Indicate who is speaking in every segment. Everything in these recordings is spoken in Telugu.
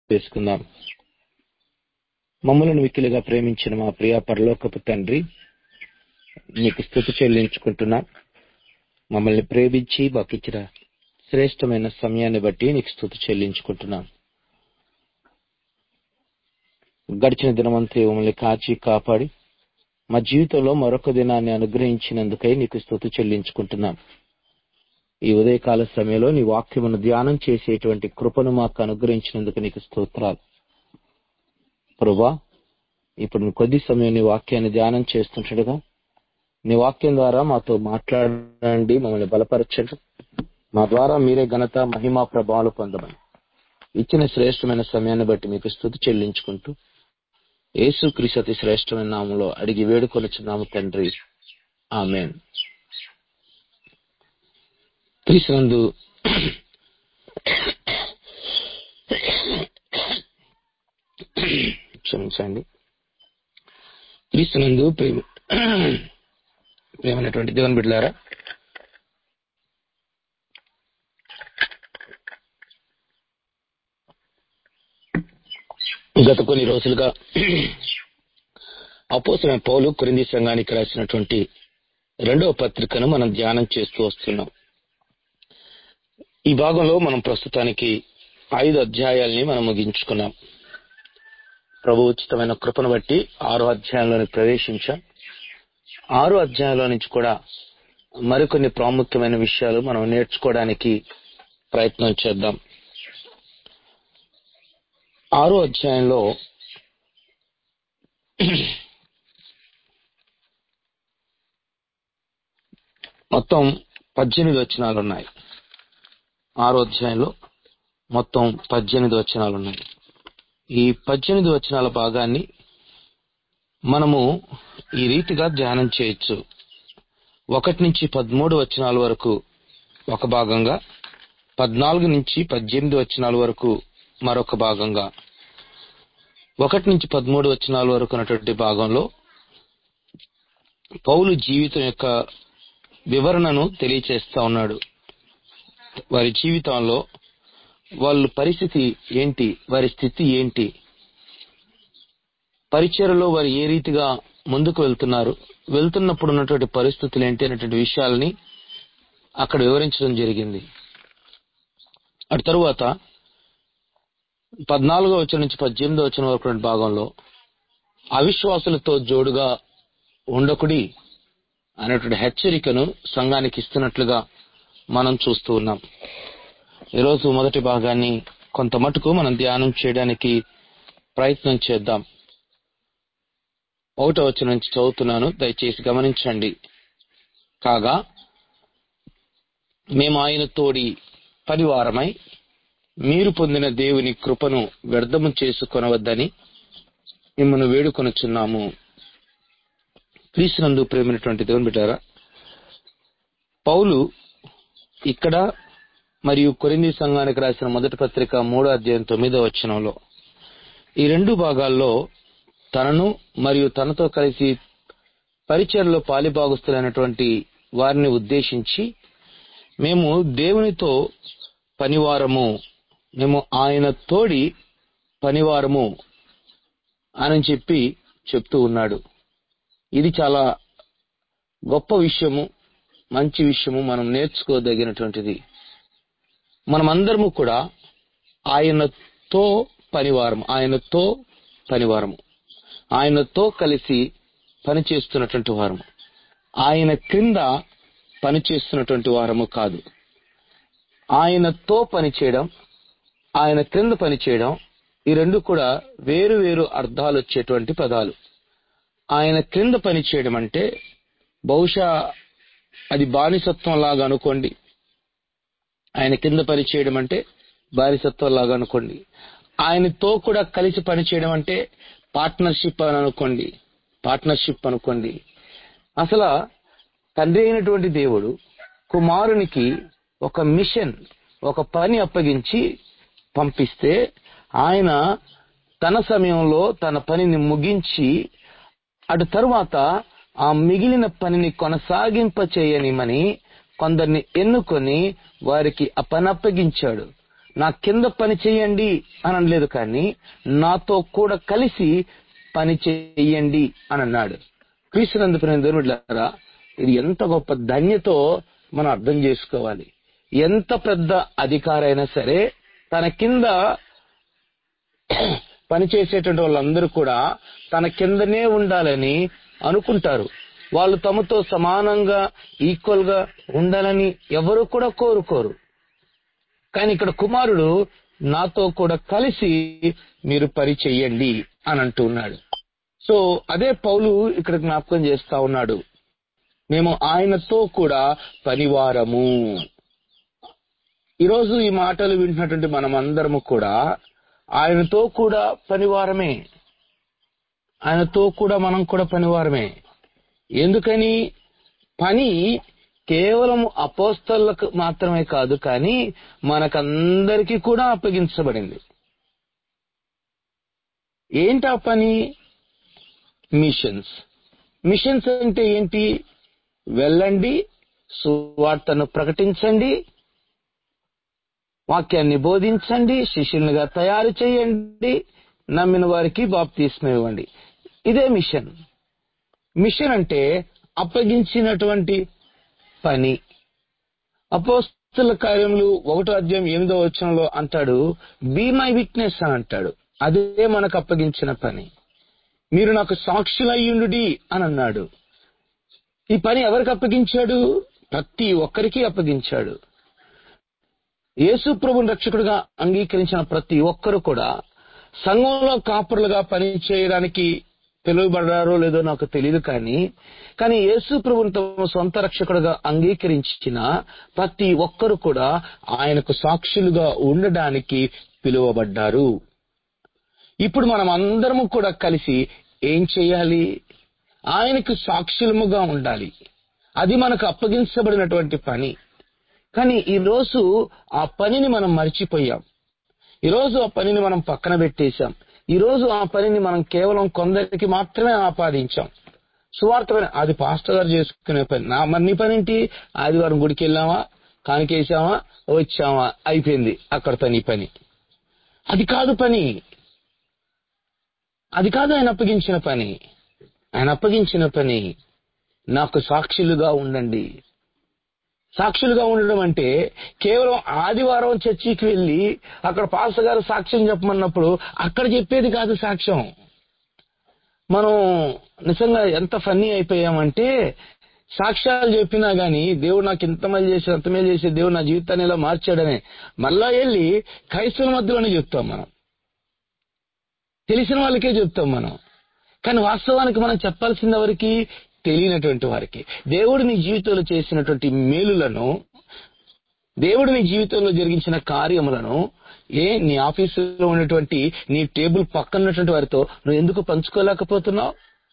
Speaker 1: చేసుకుందాం మమ్మలను మిక్కిలిగా ప్రేమించిన మా ప్రియ పరలోకపు తండ్రి నీకు స్థుతి చెల్లించుకుంటున్నాం మమ్మల్ని ప్రేమించి మాకిచ్చిన శ్రేష్టమైన సమయాన్ని బట్టి నీకు స్థుతి చెల్లించుకుంటున్నాం గడిచిన దినమంతా మమ్మల్ని కాచి కాపాడి మా జీవితంలో మరొక దినాన్ని అనుగ్రహించినందుకై నీకు స్థుతి చెల్లించుకుంటున్నాం ఈ ఉదయకాల సమయంలో నీ వాక్యమును ధ్యానం చేసేటువంటి కృపను మాకు అనుగ్రహించినందుకు నీకు స్తోత్రాలు ప్రభా ఇప్పుడు కొద్ది సమయం నీ వాక్యాన్ని ధ్యానం చేస్తుండగా నీ వాక్యం ద్వారా మాతో మాట్లాడండి మమ్మల్ని బలపరచండి మా ద్వారా మీరే ఘనత మహిమా ప్రభావాలు పొందమని ఇచ్చిన శ్రేష్టమైన సమయాన్ని బట్టి మీకు స్థుతి చెల్లించుకుంటూ యేసు క్రీస్తు శ్రేష్టమైన నామంలో అడిగి వేడుకొనుచున్నాము తండ్రి ఆమెన్ క్రీస్తునందు క్షమించండి క్రీస్తునందు ప్రేమ ప్రేమైనటువంటి దేవుని బిడ్డలారా గత కొన్ని రోజులుగా అపోసిన పౌలు కొరింది సంఘానికి రాసినటువంటి రెండవ పత్రికను మనం ధ్యానం చేస్తూ వస్తున్నాం ఈ భాగంలో మనం ప్రస్తుతానికి ఐదు అధ్యాయాల్ని మనం ముగించుకున్నాం ప్రభు ఉచితమైన కృపను బట్టి ఆరో అధ్యాయంలోని ప్రవేశించాం ఆరో అధ్యాయంలో నుంచి కూడా మరికొన్ని ప్రాముఖ్యమైన విషయాలు మనం నేర్చుకోవడానికి ప్రయత్నం చేద్దాం ఆరో అధ్యాయంలో మొత్తం పద్దెనిమిది వచనాలు ఉన్నాయి ఆరో అధ్యాయంలో మొత్తం పద్దెనిమిది వచనాలు ఉన్నాయి ఈ పద్దెనిమిది వచనాల భాగాన్ని మనము ఈ రీతిగా ధ్యానం చేయొచ్చు ఒకటి నుంచి పదమూడు వచనాల వరకు ఒక భాగంగా పద్నాలుగు నుంచి పద్దెనిమిది వచనాల వరకు మరొక భాగంగా ఒకటి నుంచి పదమూడు వచనాల వరకు ఉన్నటువంటి భాగంలో పౌలు జీవితం యొక్క వివరణను తెలియచేస్తా ఉన్నాడు వారి జీవితంలో వాళ్ళ పరిస్థితి ఏంటి వారి స్థితి ఏంటి పరిచయలో వారు ఏ రీతిగా ముందుకు వెళ్తున్నారు వెళ్తున్నప్పుడు ఉన్నటువంటి పరిస్థితులు ఏంటి అనేటువంటి విషయాలని అక్కడ వివరించడం జరిగింది అటు తరువాత పద్నాలుగో వచ్చిన నుంచి పద్దెనిమిదో వచ్చిన వరకు భాగంలో అవిశ్వాసులతో జోడుగా ఉండకుడి అనేటువంటి హెచ్చరికను సంఘానికి ఇస్తున్నట్లుగా మనం చూస్తూ ఉన్నాం ఈరోజు మొదటి భాగాన్ని కొంత మటుకు మనం ధ్యానం చేయడానికి ప్రయత్నం చేద్దాం ఒకటో వచ్చిన నుంచి చదువుతున్నాను దయచేసి గమనించండి కాగా మేము ఆయన తోడి పరివారమై మీరు పొందిన దేవుని కృపను వ్యర్థము చేసుకొనవద్దని మిమ్మల్ని వేడుకొనుచున్నాము క్రీస్తునందు ప్రేమైనటువంటి దేవుని బిడ్డారా పౌలు ఇక్కడ మరియు కొరింది సంఘానికి రాసిన మొదటి పత్రిక మూడో అధ్యాయం తొమ్మిదో వచనంలో ఈ రెండు భాగాల్లో తనను మరియు తనతో కలిసి పరిచయంలో పాలిభాగస్తులైనటువంటి వారిని ఉద్దేశించి మేము దేవునితో పనివారము మేము ఆయన తోడి పనివారము అని చెప్పి చెప్తూ ఉన్నాడు ఇది చాలా గొప్ప విషయము మంచి విషయము మనం నేర్చుకోదగినటువంటిది మనమందరము కూడా ఆయనతో పనివారం ఆయనతో పనివారము ఆయనతో కలిసి పనిచేస్తున్నటువంటి వారము ఆయన క్రింద పనిచేస్తున్నటువంటి వారము కాదు ఆయనతో పనిచేయడం ఆయన క్రింద పనిచేయడం ఈ రెండు కూడా వేరు వేరు అర్థాలు వచ్చేటువంటి పదాలు ఆయన క్రింద పనిచేయడం అంటే బహుశా అది బానిసత్వం లాగా అనుకోండి ఆయన కింద పని చేయడం అంటే బానిసత్వం లాగా అనుకోండి ఆయనతో కూడా కలిసి పని చేయడం అంటే పార్ట్నర్షిప్ అని అనుకోండి పార్ట్నర్షిప్ అనుకోండి అసలు తండ్రి అయినటువంటి దేవుడు కుమారునికి ఒక మిషన్ ఒక పని అప్పగించి పంపిస్తే ఆయన తన సమయంలో తన పనిని ముగించి అటు తరువాత ఆ మిగిలిన పనిని కొనసాగింప చేయనిమని కొందరిని ఎన్నుకొని వారికి ఆ పని అప్పగించాడు నా కింద పని చేయండి అని అనలేదు కానీ నాతో కూడా కలిసి పని చేయండి అని అన్నాడు క్రీస్తునందు దేవుడిలారా ఇది ఎంత గొప్ప ధన్యతో మనం అర్థం చేసుకోవాలి ఎంత పెద్ద అధికారైనా సరే తన కింద పనిచేసేటువంటి వాళ్ళందరూ కూడా తన కిందనే ఉండాలని అనుకుంటారు వాళ్ళు తమతో సమానంగా ఈక్వల్ గా ఉండాలని ఎవరు కూడా కోరుకోరు కానీ ఇక్కడ కుమారుడు నాతో కూడా కలిసి మీరు పని చెయ్యండి అని అంటున్నాడు సో అదే పౌలు ఇక్కడ జ్ఞాపకం చేస్తా ఉన్నాడు మేము ఆయనతో కూడా పనివారము ఈరోజు ఈ మాటలు వింటున్నటువంటి మనమందరము కూడా ఆయనతో కూడా పనివారమే ఆయనతో కూడా మనం కూడా పనివారమే ఎందుకని పని కేవలం అపోస్తలకు మాత్రమే కాదు కానీ మనకందరికీ కూడా అప్పగించబడింది ఏంటి ఆ పని మిషన్స్ మిషన్స్ అంటే ఏంటి వెళ్ళండి సువార్తను ప్రకటించండి వాక్యాన్ని బోధించండి శిష్యులుగా తయారు చేయండి నమ్మిన వారికి బాప్తీస్మ ఇవ్వండి ఇదే మిషన్ మిషన్ అంటే అప్పగించినటువంటి పని అపోస్తుల కార్యములు ఒకటో అధ్యాయం ఎనిమిదో వచనంలో అంటాడు బీ మై విట్నెస్ అని అంటాడు అదే మనకు అప్పగించిన పని మీరు నాకు సాక్షులయ్యుండు అని అన్నాడు ఈ పని ఎవరికి అప్పగించాడు ప్రతి ఒక్కరికి అప్పగించాడు యేసు ప్రభుని రక్షకుడిగా అంగీకరించిన ప్రతి ఒక్కరు కూడా సంఘంలో కాపురులుగా పని చేయడానికి పిలువబడ్డారో లేదో నాకు తెలియదు కానీ కానీ యేసు ప్రభుని తమ సొంత రక్షకుడుగా అంగీకరించిన ప్రతి ఒక్కరు కూడా ఆయనకు సాక్షులుగా ఉండడానికి పిలువబడ్డారు ఇప్పుడు మనం అందరము కూడా కలిసి ఏం చేయాలి ఆయనకు సాక్షులముగా ఉండాలి అది మనకు అప్పగించబడినటువంటి పని కానీ ఈ రోజు ఆ పనిని మనం మర్చిపోయాం ఈ రోజు ఆ పనిని మనం పక్కన పెట్టేశాం ఈ రోజు ఆ పనిని మనం కేవలం కొందరికి మాత్రమే ఆపాదించాం సువార్తమైన అది పాస్టర్ గారు చేసుకునే పని నా మరి నీ పని ఏంటి ఆదివారం గుడికి వెళ్ళామా కానికేసామా వచ్చామా అయిపోయింది అక్కడతో నీ పని అది కాదు పని అది కాదు ఆయన అప్పగించిన పని ఆయన అప్పగించిన పని నాకు సాక్షులుగా ఉండండి సాక్షులుగా ఉండడం అంటే కేవలం ఆదివారం చర్చికి వెళ్ళి అక్కడ పాస్టర్ గారు సాక్ష్యం చెప్పమన్నప్పుడు అక్కడ చెప్పేది కాదు సాక్ష్యం మనం నిజంగా ఎంత ఫన్నీ అయిపోయామంటే సాక్ష్యాలు చెప్పినా గాని దేవుడు నాకు ఇంత మేలు చేసి అంత మేలు చేసి దేవుడు నా జీవితాన్ని ఇలా మార్చాడని మళ్ళా వెళ్ళి క్రైస్తవుల మధ్యలోనే చెప్తాం మనం తెలిసిన వాళ్ళకే చెప్తాం మనం కానీ వాస్తవానికి మనం చెప్పాల్సింది ఎవరికి తెలియనటువంటి వారికి దేవుడు నీ జీవితంలో చేసినటువంటి మేలులను దేవుడు నీ జీవితంలో జరిగించిన కార్యములను ఏ నీ ఆఫీసులో ఉన్నటువంటి నీ టేబుల్ పక్కన ఉన్నటువంటి వారితో నువ్వు ఎందుకు పంచుకోలేకపోతున్నావు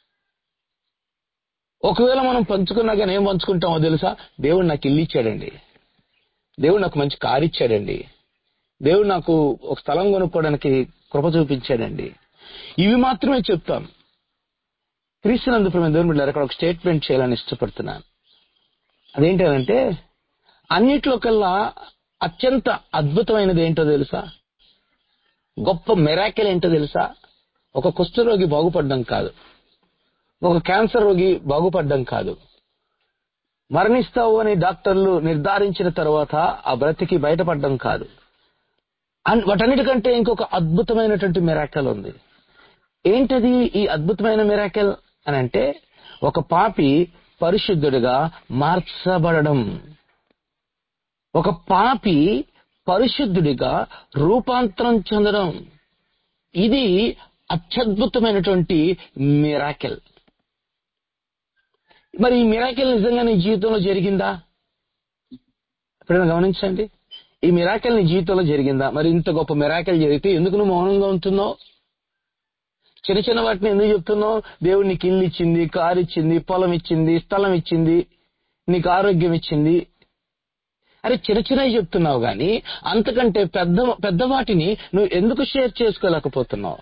Speaker 1: ఒకవేళ మనం పంచుకున్నా కానీ ఏం పంచుకుంటామో తెలుసా దేవుడు నాకు ఇల్లు ఇచ్చాడండి దేవుడు నాకు మంచి కారు ఇచ్చాడండి దేవుడు నాకు ఒక స్థలం కొనుక్కోవడానికి కృప చూపించాడండి ఇవి మాత్రమే చెప్తాం క్రీస్తునందు ప్రేమ దేవుని బిడ్డారు అక్కడ ఒక స్టేట్మెంట్ చేయాలని ఇష్టపడుతున్నాను అదేంటంటే అన్నిట్లో కల్లా అత్యంత అద్భుతమైనది ఏంటో తెలుసా గొప్ప మెరాకిల్ ఏంటో తెలుసా ఒక కుష్ఠరోగి బాగుపడడం కాదు ఒక క్యాన్సర్ రోగి బాగుపడడం కాదు మరణిస్తావు అని డాక్టర్లు నిర్ధారించిన తర్వాత ఆ బ్రతికి బయటపడడం కాదు అన్- వాటన్నిటికంటే ఇంకొక అద్భుతమైనటువంటి మిరాకల్ ఉంది ఏంటది ఈ అద్భుతమైన మిరాకల్ అని అంటే ఒక పాపి పరిశుద్ధుడిగా మార్చబడడం ఒక పాపి పరిశుద్ధుడిగా రూపాంతరం చెందడం ఇది అత్యద్భుతమైనటువంటి మిరాకెల్ మరి ఈ మిరాకెల్ నిజంగా నీ జీవితంలో జరిగిందా ఎప్పుడైనా గమనించండి ఈ మిరాకెల్ నీ జీవితంలో జరిగిందా మరి ఇంత గొప్ప మిరాకెల్ జరిగితే ఎందుకు నువ్వు మౌనంగా ఉంటున్నావు చిన్న చిన్న వాటిని ఎందుకు చెప్తున్నావు దేవుడు నీకు ఇల్లు ఇచ్చింది కారు ఇచ్చింది పొలం ఇచ్చింది స్థలం ఇచ్చింది నీకు ఆరోగ్యం ఇచ్చింది అరే చిన్న చిన్నవి చెప్తున్నావు గాని అంతకంటే పెద్ద పెద్ద వాటిని నువ్వు ఎందుకు షేర్ చేసుకోలేకపోతున్నావు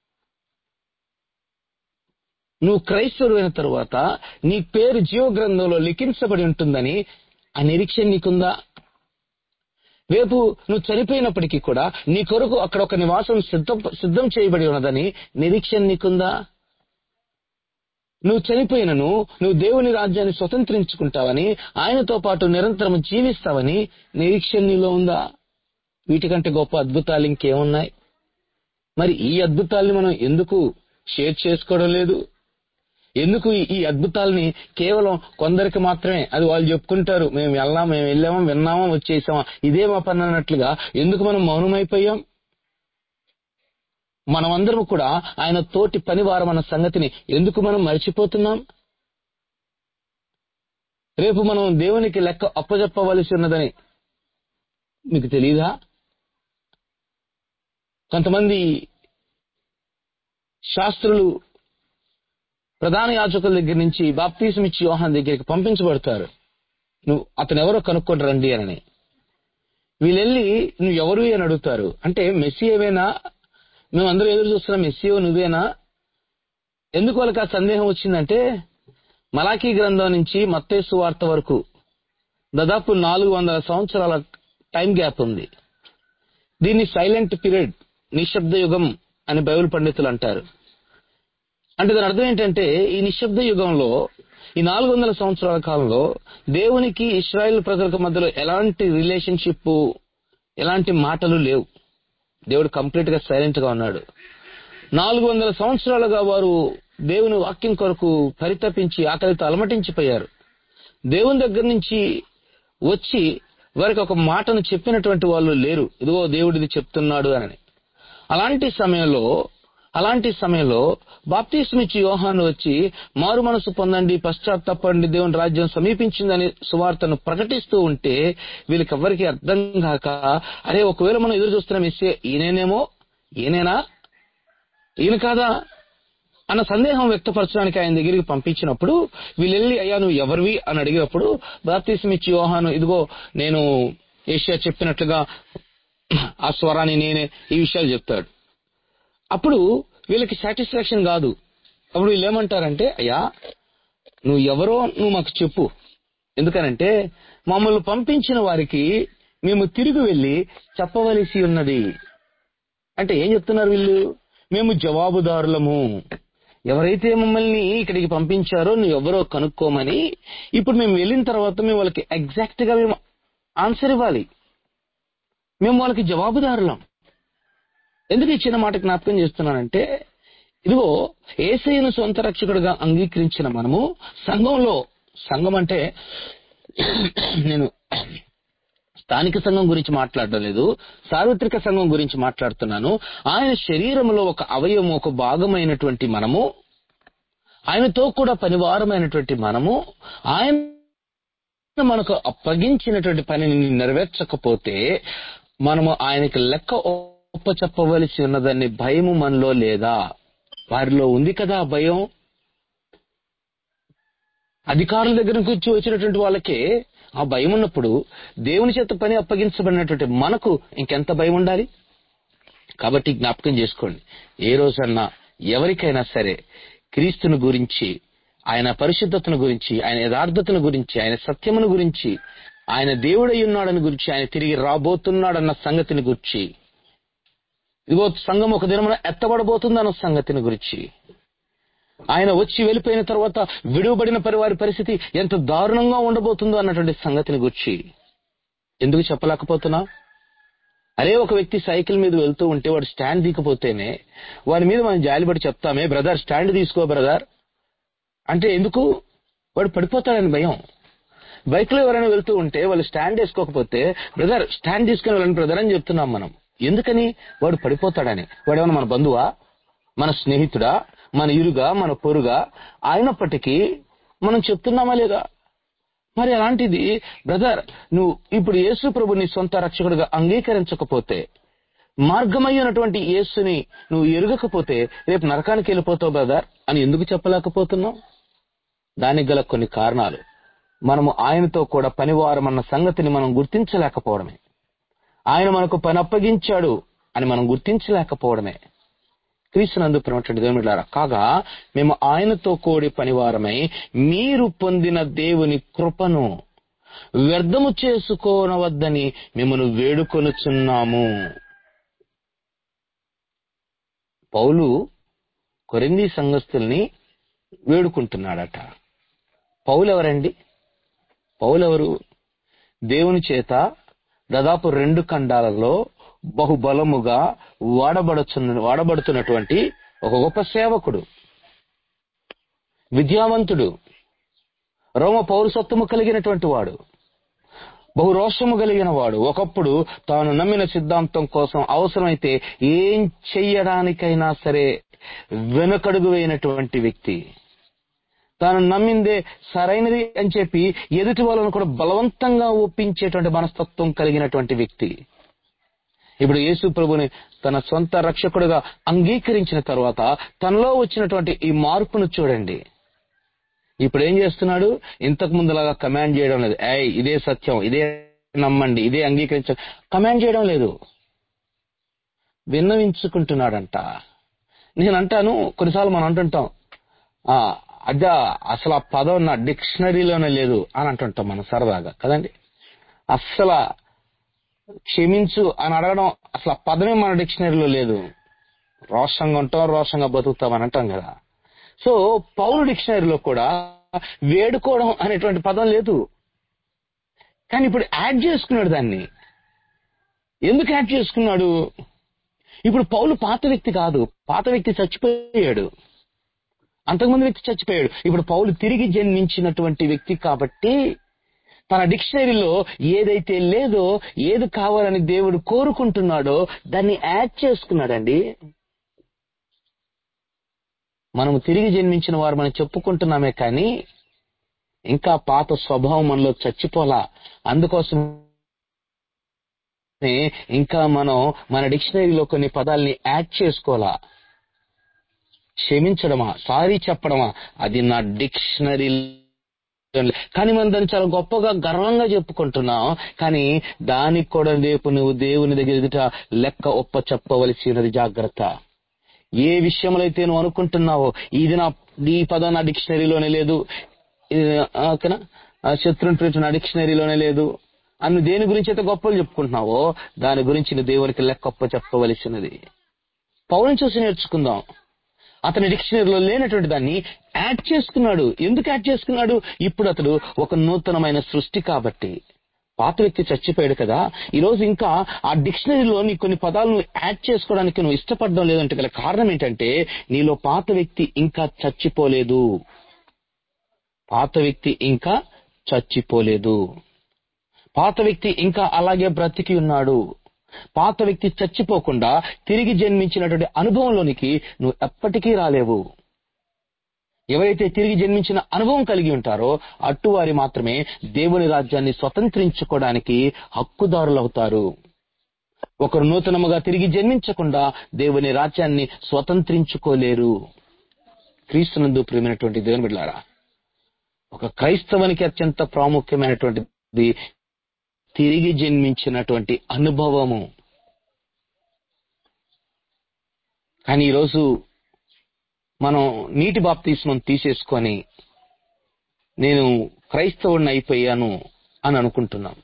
Speaker 1: నువ్వు క్రైస్తవుడు అయిన తరువాత నీ పేరు జీవ గ్రంథంలో లిఖించబడి ఉంటుందని ఆ నిరీక్షణ నీకుందా రేపు నువ్వు చనిపోయినప్పటికీ కూడా నీ కొరకు అక్కడ ఒక నివాసం సిద్ధం సిద్ధం చేయబడి ఉన్నదని నిరీక్షణ నీకుందా నువ్వు చనిపోయినను నువ్వు దేవుని రాజ్యాన్ని స్వతంత్రించుకుంటావని ఆయనతో పాటు నిరంతరం జీవిస్తావని నిరీక్షణ నీలో ఉందా వీటికంటే గొప్ప అద్భుతాలు ఇంకేమున్నాయి మరి ఈ అద్భుతాల్ని మనం ఎందుకు షేర్ చేసుకోవడం లేదు ఎందుకు ఈ- ఈ అద్భుతాల్ని కేవలం కొందరికి మాత్రమే అది వాళ్ళు చెప్పుకుంటారు మేము వెళ్ళాం మేము వెళ్ళామా విన్నామా వచ్చేసామా ఇదే మా పని అన్నట్లుగా ఎందుకు మనం మౌనమైపోయాం మనమందరం కూడా ఆయన తోటి పనివారం అన్న సంగతిని ఎందుకు మనం మర్చిపోతున్నాం రేపు మనం దేవునికి లెక్క అప్పజెప్పవలసి ఉన్నదని మీకు తెలియదా కొంతమంది శాస్త్రులు ప్రధాన యాజకుల దగ్గర నుంచి బాప్తీసం ఇచ్చి యోహాన్ దగ్గరికి పంపించబడతారు నువ్వు అతను ఎవరో కనుక్కొని రండి అని వీళ్ళెళ్ళి నువ్వు ఎవరు అని అడుగుతారు అంటే మెస్సీ ఏవేనా మేము అందరూ ఎదురు చూస్తున్నాం మెస్సీయో నువ్వేనా ఎందుకు వాళ్ళకి ఆ సందేహం వచ్చిందంటే మలాకీ గ్రంథం నుంచి మత్తేసు వార్త వరకు దాదాపు నాలుగు వందల సంవత్సరాల టైం గ్యాప్ ఉంది దీన్ని సైలెంట్ పీరియడ్ నిశ్శబ్ద యుగం అని బైబిల్ పండితులు అంటారు అంటే దాని అర్థం ఏంటంటే ఈ నిశ్శబ్ద యుగంలో ఈ నాలుగు వందల సంవత్సరాల కాలంలో దేవునికి ఇస్రాయేల్ ప్రజలకు మధ్యలో ఎలాంటి రిలేషన్షిప్ ఎలాంటి మాటలు లేవు దేవుడు కంప్లీట్ గా సైలెంట్ గా ఉన్నాడు నాలుగు వందల సంవత్సరాలుగా వారు దేవుని వాక్యం కొరకు పరితపించి ఆకలితో అలమటించిపోయారు దేవుని దగ్గర నుంచి వచ్చి వారికి ఒక మాటను చెప్పినటువంటి వాళ్ళు లేరు ఇదిగో దేవుడిది చెప్తున్నాడు అని అలాంటి సమయంలో అలాంటి సమయంలో బాప్తిస్మిచ్చి యోహాను వచ్చి మారు మనసు పొందండి పశ్చాత్తాపండి దేవుని రాజ్యం సమీపించిందని సువార్తను ప్రకటిస్తూ ఉంటే వీళ్ళకి ఎవ్వరికి అర్థం కాక అరే ఒకవేళ మనం ఎదురు చూస్తున్నాం ఇస్తే ఈయనేనేమో ఈయనేనా ఈయన కాదా అన్న సందేహం వ్యక్తపరచడానికి ఆయన దగ్గరికి పంపించినప్పుడు వీళ్ళు వెళ్ళి అయ్యా నువ్వు ఎవరివి అని అడిగినప్పుడు బాప్తిస్మిచ్చి యోహాను ఇదిగో నేను ఏషియా చెప్పినట్లుగా ఆ స్వరాన్ని నేనే ఈ విషయాలు చెప్తాడు అప్పుడు వీళ్ళకి సాటిస్ఫాక్షన్ కాదు అప్పుడు వీళ్ళు ఏమంటారంటే అయ్యా నువ్వు ఎవరో నువ్వు మాకు చెప్పు ఎందుకనంటే మమ్మల్ని పంపించిన వారికి మేము తిరిగి వెళ్లి చెప్పవలసి ఉన్నది అంటే ఏం చెప్తున్నారు వీళ్ళు మేము జవాబుదారులము ఎవరైతే మమ్మల్ని ఇక్కడికి పంపించారో నువ్వు ఎవరో కనుక్కోమని ఇప్పుడు మేము వెళ్ళిన తర్వాత మేము వాళ్ళకి ఎగ్జాక్ట్ గా మేము ఆన్సర్ ఇవ్వాలి మేము వాళ్ళకి జవాబుదారులం ఎందుకు ఈ చిన్న మాట జ్ఞాపకం చేస్తున్నానంటే ఇదిగో ఏసైను సొంత రక్షకుడిగా అంగీకరించిన మనము సంఘంలో సంఘం అంటే నేను స్థానిక సంఘం గురించి మాట్లాడడం లేదు సార్వత్రిక సంఘం గురించి మాట్లాడుతున్నాను ఆయన శరీరంలో ఒక అవయవం ఒక భాగమైనటువంటి మనము ఆయనతో కూడా పనివారమైనటువంటి మనము ఆయన మనకు అప్పగించినటువంటి పనిని నెరవేర్చకపోతే మనము ఆయనకి లెక్క ఒప్ప చెప్పవలసి ఉన్నదని భయము మనలో లేదా వారిలో ఉంది కదా ఆ భయం అధికారుల దగ్గర నుంచి వచ్చినటువంటి వాళ్ళకే ఆ భయం ఉన్నప్పుడు దేవుని చేత పని అప్పగించబడినటువంటి మనకు ఇంకెంత భయం ఉండాలి కాబట్టి జ్ఞాపకం చేసుకోండి ఏ రోజన్నా ఎవరికైనా సరే క్రీస్తుని గురించి ఆయన పరిశుద్ధతను గురించి ఆయన యథార్థతను గురించి ఆయన సత్యమును గురించి ఆయన దేవుడై ఉన్నాడని గురించి ఆయన తిరిగి రాబోతున్నాడన్న సంగతిని గురించి ఇదిగో సంఘం ఒక దినమున ఎత్తబడబోతుందన్న సంగతిని గురించి ఆయన వచ్చి వెళ్ళిపోయిన తర్వాత విడువబడిన పరివారి పరిస్థితి ఎంత దారుణంగా ఉండబోతుందో అన్నటువంటి సంగతిని గురించి ఎందుకు చెప్పలేకపోతున్నా అరే ఒక వ్యక్తి సైకిల్ మీద వెళ్తూ ఉంటే వాడు స్టాండ్ దిగిపోతేనే వాడి మీద మనం జాలిపడి చెప్తామే బ్రదర్ స్టాండ్ తీసుకో బ్రదర్ అంటే ఎందుకు వాడు పడిపోతాడని భయం బైక్ లో ఎవరైనా వెళ్తూ ఉంటే వాళ్ళు స్టాండ్ వేసుకోకపోతే బ్రదర్ స్టాండ్ తీసుకుని వెళ్ళండి బ్రదర్ అని చెప్తున్నాం మనం ఎందుకని వాడు పడిపోతాడని వాడు ఏమన్నా మన బంధువా మన స్నేహితుడా మన ఇరుగా మన పొరుగా అయినప్పటికీ మనం చెప్తున్నామా లేదా మరి అలాంటిది బ్రదర్ నువ్వు ఇప్పుడు యేసు ప్రభు నీ సొంత రక్షకుడిగా అంగీకరించకపోతే మార్గమయ్యున్నటువంటి యేసుని నువ్వు ఎరుగకపోతే రేపు నరకానికి వెళ్ళిపోతావు బ్రదర్ అని ఎందుకు చెప్పలేకపోతున్నావు దానికి గల కొన్ని కారణాలు మనము ఆయనతో కూడా పనివారం అన్న సంగతిని మనం గుర్తించలేకపోవడమే ఆయన మనకు పని అప్పగించాడు అని మనం గుర్తించలేకపోవడమే క్రీస్తునందు ప్రేమటువంటి దేవునిలారా కాగా మేము ఆయనతో కూడి పనివారమై మీరు పొందిన దేవుని కృపను వ్యర్థము చేసుకోనవద్దని మిమ్మల్ని వేడుకొనుచున్నాము పౌలు కొరింది సంఘస్థుల్ని వేడుకుంటున్నాడట పౌలు ఎవరండి పౌలు ఎవరు దేవుని చేత దాదాపు రెండు ఖండాలలో బహుబలముగా వాడబడుచున్న వాడబడుతున్నటువంటి ఒక గొప్ప సేవకుడు విద్యావంతుడు రోమ పౌరసత్వము కలిగినటువంటి వాడు బహురోషము కలిగిన వాడు ఒకప్పుడు తాను నమ్మిన సిద్ధాంతం కోసం అవసరమైతే ఏం చెయ్యడానికైనా సరే వెనుకడుగు వేయనటువంటి వ్యక్తి తాను నమ్మిందే సరైనది అని చెప్పి ఎదుటి వాళ్ళను కూడా బలవంతంగా ఒప్పించేటువంటి మనస్తత్వం కలిగినటువంటి వ్యక్తి ఇప్పుడు యేసు ప్రభుని తన సొంత రక్షకుడుగా అంగీకరించిన తర్వాత తనలో వచ్చినటువంటి ఈ మార్పును చూడండి ఇప్పుడు ఏం చేస్తున్నాడు ఇంతకు ముందులాగా కమాండ్ చేయడం లేదు ఏయ్ ఇదే సత్యం ఇదే నమ్మండి ఇదే అంగీకరించ కమాండ్ చేయడం లేదు విన్నవించుకుంటున్నాడంట నేను అంటాను కొన్నిసార్లు మనం అంటుంటాం ఆ అదా అసలు ఆ పదం నా డిక్షనరీలోనే లేదు అని అంటుంటాం మనం సరదాగా కదండి అస్సలు క్షమించు అని అడగడం అసలు ఆ పదమే మన డిక్షనరీలో లేదు రోషంగా ఉంటాం రోషంగా బతుకుతాం అని అంటాం కదా సో పౌరు డిక్షనరీలో కూడా వేడుకోవడం అనేటువంటి పదం లేదు కానీ ఇప్పుడు యాడ్ చేసుకున్నాడు దాన్ని ఎందుకు యాడ్ చేసుకున్నాడు ఇప్పుడు పౌలు పాత వ్యక్తి కాదు పాత వ్యక్తి చచ్చిపోయాడు అంతకుముందు వ్యక్తి చచ్చిపోయాడు ఇప్పుడు పౌలు తిరిగి జన్మించినటువంటి వ్యక్తి కాబట్టి తన డిక్షనరీలో ఏదైతే లేదో ఏది కావాలని దేవుడు కోరుకుంటున్నాడో దాన్ని యాడ్ చేసుకున్నాడండి మనము తిరిగి జన్మించిన వారు మనం చెప్పుకుంటున్నామే కానీ ఇంకా పాత స్వభావం మనలో చచ్చిపోలా అందుకోసం ఇంకా మనం మన డిక్షనరీలో కొన్ని పదాలని యాడ్ చేసుకోవాలా క్షమించడమా సారీ చెప్పడమా అది నా డిక్షనరీ కానీ మనం దాన్ని చాలా గొప్పగా గర్వంగా చెప్పుకుంటున్నాం కానీ దానికి కూడా రేపు నువ్వు దేవుని దగ్గర ఎదుట లెక్క ఒప్ప చెప్పవలసినది జాగ్రత్త ఏ విషయంలో అయితే నువ్వు అనుకుంటున్నావో ఇది నా ఈ పదం నా డిక్షనరీలోనే లేదు ఇది, ఆ, ఓకేనా ఆ, శత్రుని ప్రేమ నా డిక్షనరీలోనే లేదు అన్ను దేని గురించి అయితే గొప్పలు చెప్పుకుంటున్నావో దాని గురించి నువ్వు దేవునికి లెక్కొప్ప చెప్పవలసినది పౌరుని చూసి నేర్చుకుందాం అతని డిక్షనరీలో లేనటువంటి దాన్ని యాడ్ చేసుకున్నాడు ఎందుకు యాడ్ చేసుకున్నాడు ఇప్పుడు అతడు ఒక నూతనమైన సృష్టి కాబట్టి పాత వ్యక్తి చచ్చిపోయాడు కదా ఈ రోజు ఇంకా ఆ డిక్షనరీలో నీ కొన్ని పదాలను యాడ్ చేసుకోవడానికి నువ్వు ఇష్టపడడం లేదంటే గల కారణం ఏంటంటే నీలో పాత వ్యక్తి ఇంకా చచ్చిపోలేదు పాత వ్యక్తి ఇంకా చచ్చిపోలేదు పాత వ్యక్తి ఇంకా అలాగే బ్రతికి ఉన్నాడు పాత వ్యక్తి చచ్చిపోకుండా తిరిగి జన్మించినటువంటి అనుభవంలోనికి నువ్వు ఎప్పటికీ రాలేవు ఎవరైతే తిరిగి జన్మించిన అనుభవం కలిగి ఉంటారో అట్టువారి మాత్రమే దేవుని రాజ్యాన్ని స్వతంత్రించుకోవడానికి హక్కుదారులవుతారు ఒకరు నూతనముగా తిరిగి జన్మించకుండా దేవుని రాజ్యాన్ని స్వతంత్రించుకోలేరు క్రీస్తునందు ప్రియమైనటువంటి దేవుని బిడ్డారా ఒక క్రైస్తవునికి అత్యంత ప్రాముఖ్యమైనటువంటిది తిరిగి జన్మించినటువంటి అనుభవము కానీ ఈరోజు మనం నీటి బాప్తీస్మం తీసేసుకొని నేను క్రైస్తవుడిని అయిపోయాను అని అనుకుంటున్నాం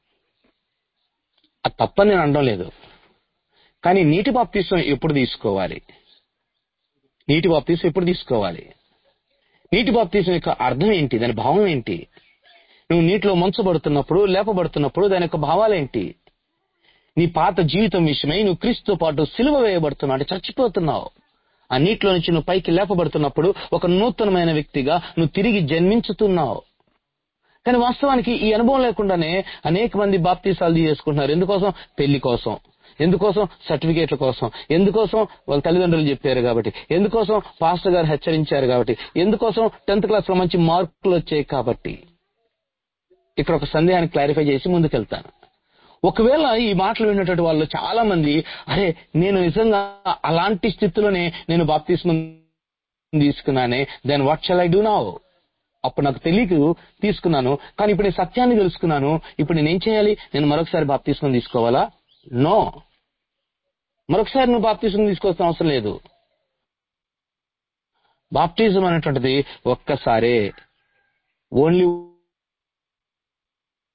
Speaker 1: అది తప్పని నేను అనడం లేదు కానీ నీటి బాప్తీసం ఎప్పుడు తీసుకోవాలి నీటి బాప్తీసం ఎప్పుడు తీసుకోవాలి నీటి బాప్తీసం యొక్క అర్థం ఏంటి దాని భావం ఏంటి నువ్వు నీటిలో మంచబడుతున్నప్పుడు లేపబడుతున్నప్పుడు దాని యొక్క భావాలేంటి నీ పాత జీవితం విషయమై నువ్వు క్రీస్తుతో పాటు సిలువ వేయబడుతున్నావు అంటే చచ్చిపోతున్నావు ఆ నీటిలో నుంచి నువ్వు పైకి లేపబడుతున్నప్పుడు ఒక నూతనమైన వ్యక్తిగా నువ్వు తిరిగి జన్మించుతున్నావు కానీ వాస్తవానికి ఈ అనుభవం లేకుండానే అనేక మంది బాప్తీసాలు చేసుకుంటున్నారు ఎందుకోసం పెళ్లి కోసం ఎందుకోసం సర్టిఫికేట్ల కోసం ఎందుకోసం వాళ్ళ తల్లిదండ్రులు చెప్పారు కాబట్టి ఎందుకోసం పాస్టర్ గారు హెచ్చరించారు కాబట్టి ఎందుకోసం టెన్త్ క్లాస్ లో మంచి మార్కులు వచ్చాయి కాబట్టి ఇక్కడ ఒక సందేహాన్ని క్లారిఫై చేసి ముందుకెళ్తాను ఒకవేళ ఈ మాటలు విన్నటువంటి వాళ్ళు చాలా మంది అరే నేను నిజంగా అలాంటి స్థితిలోనే నేను బాప్తిస్మం తీసుకున్నానే then what shall I do now అప్పుడు నాకు తెలియదు తీసుకున్నాను కానీ ఇప్పుడు నేను సత్యాన్ని తెలుసుకున్నాను ఇప్పుడు నేను ఏం చేయాలి నేను మరొకసారి బాప్తిస్మం తీసుకోవాలా నో మరొకసారి నువ్వు బాప్తిజం తీసుకోవాల్సిన అవసరం లేదు బాప్టిజం అనేటువంటిది ఒక్కసారే only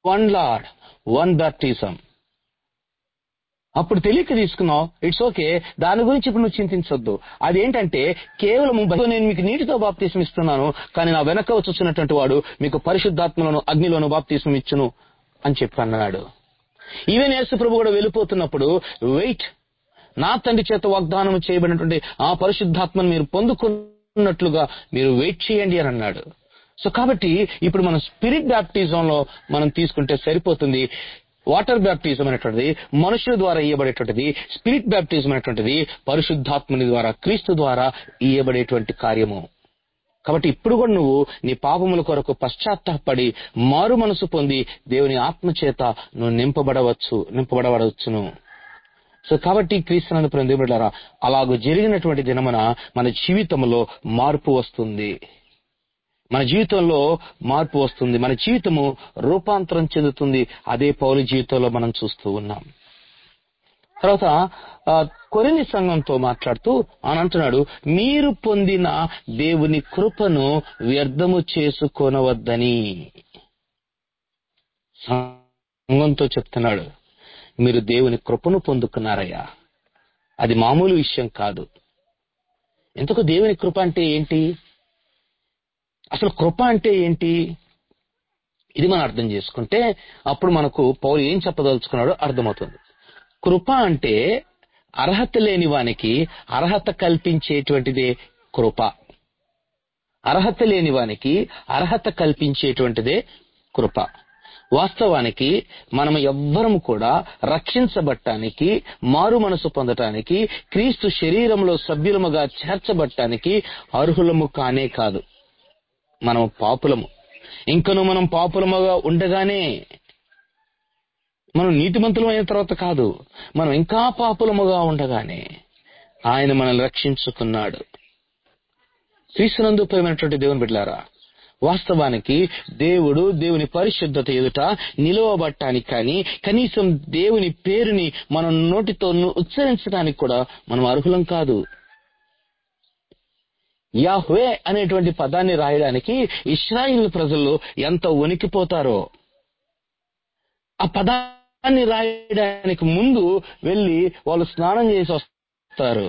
Speaker 1: one lord one baptism అప్పుడు తెలియక తీసుకున్నావు ఇట్స్ ఓకే దాని గురించి ఇప్పుడు నువ్వు చింతించొద్దు అదేంటంటే కేవలం బైబిల్ నేను మీకు నీటితో బాప్తీసం ఇస్తున్నాను కానీ నా వెనక వచ్చున్నటువంటి వాడు మీకు పరిశుద్ధాత్మలను అగ్నిలోను బాప్తీసం ఇచ్చును అని చెప్పి అన్నాడు ఈవెన్ యేసు ప్రభు కూడా వెళ్ళిపోతున్నప్పుడు వెయిట్ నా తండ్రి చేత వాగ్దానం చేయబడినటువంటి ఆ పరిశుద్ధాత్మను మీరు పొందుకున్నట్లుగా మీరు వెయిట్ చేయండి అని అన్నాడు సో కాబట్టి ఇప్పుడు మనం స్పిరిట్ బ్యాప్టిజంలో మనం తీసుకుంటే సరిపోతుంది వాటర్ బ్యాప్టిజం అనేటువంటిది మనుషుల ద్వారా ఇయ్యబడేటువంటిది స్పిరిట్ బ్యాప్టిజం అనేటువంటిది పరిశుద్ధాత్మని ద్వారా క్రీస్తు ద్వారా ఇయ్యబడేటువంటి కార్యము కాబట్టి ఇప్పుడు కూడా నువ్వు నీ పాపముల కొరకు పశ్చాత్తాపడి మారు మనసు పొంది దేవుని ఆత్మ చేత నువ్వు నింపబడవచ్చు నింపబడవచ్చును సో కాబట్టి క్రీస్తునందు ప్రేమిలారా అలాగూ జరిగినటువంటి దినమున మన జీవితంలో మార్పు వస్తుంది మన జీవితంలో మార్పు వస్తుంది మన జీవితము రూపాంతరం చెందుతుంది అదే పౌరు జీవితంలో మనం చూస్తూ ఉన్నాం తర్వాత ఆ, కొరిని సంఘంతో మాట్లాడుతూ ఆయన అంటున్నాడు మీరు పొందిన దేవుని కృపను వ్యర్థము చేసుకొనవద్దని సంఘంతో చెప్తున్నాడు మీరు దేవుని కృపను పొందుకున్నారయ్యా అది మామూలు విషయం కాదు ఎందుకు దేవుని కృప అంటే ఏంటి అసలు కృప అంటే ఏంటి ఇది మనం అర్థం చేసుకుంటే అప్పుడు మనకు పౌలు ఏం చెప్పదలుచుకున్నాడో అర్థమవుతుంది కృప అంటే అర్హత లేని వానికి అర్హత కల్పించేటువంటిదే కృప అర్హత లేని వానికి అర్హత కల్పించేటువంటిదే కృప వాస్తవానికి మనం ఎవ్వరము కూడా రక్షించబట్టానికి మారు మనసు పొందటానికి క్రీస్తు శరీరంలో సభ్యులముగా చేర్చబట్టానికి అర్హులము కానే కాదు మనం పాపులము ఇంకను మనం పాపులముగా ఉండగానే మనం నీతిమంతులం అయిన తర్వాత కాదు మనం ఇంకా పాపులముగా ఉండగానే ఆయన మనల్ని రక్షించుకున్నాడు క్రీస్తునందు ప్రేమైనటువంటి దేవుని బిడ్డారా వాస్తవానికి దేవుడు దేవుని పరిశుద్ధత ఎదుట నిలవబట్టానికి కానీ కనీసం దేవుని పేరుని మనం నోటితో ఉచ్చరించడానికి కూడా మనం అర్హులం కాదు యాహ్వే అనేటువంటి పదాన్ని రాయడానికి ఇస్రాయిల్ ప్రజలు ఎంత వణికిపోతారో ఆ పదాన్ని రాయడానికి ముందు వెళ్ళి వాళ్ళు స్నానం చేసి వస్తారు